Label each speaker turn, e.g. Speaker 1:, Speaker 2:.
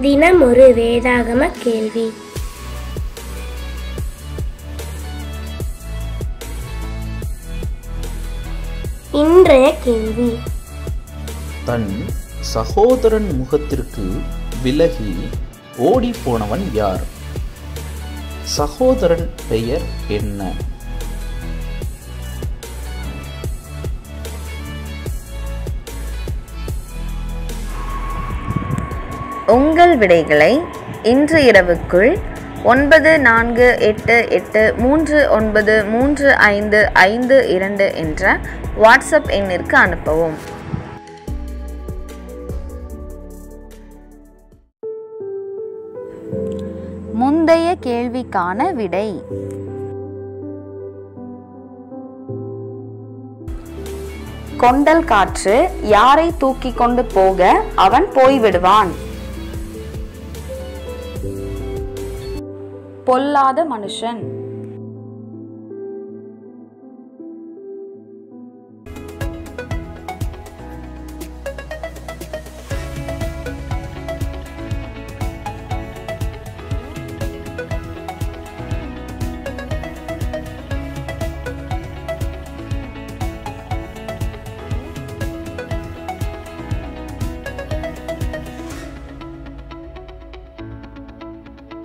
Speaker 1: தினம் ஒரு வேதாகம கேள்வி இன்றைய கேள்வி
Speaker 2: தன் சகோதரன் முகத்திற்கு விலகி ஓடிப்போனவன் யார் சகோதரன் பெயர் என்ன
Speaker 3: உங்கள் விடைகளை இன்று இரவுக்குள் ஒன்பது நான்கு எட்டு எட்டு மூன்று ஒன்பது மூன்று ஐந்து ஐந்து இரண்டு என்ற வாட்ஸ்அப் எண்ணிற்கு அனுப்பவும் முந்தைய கேள்விக்கான விடை கொண்டல் காற்று யாரை தூக்கி கொண்டு போக அவன் போய்விடுவான் பொல்லாத மனுஷன்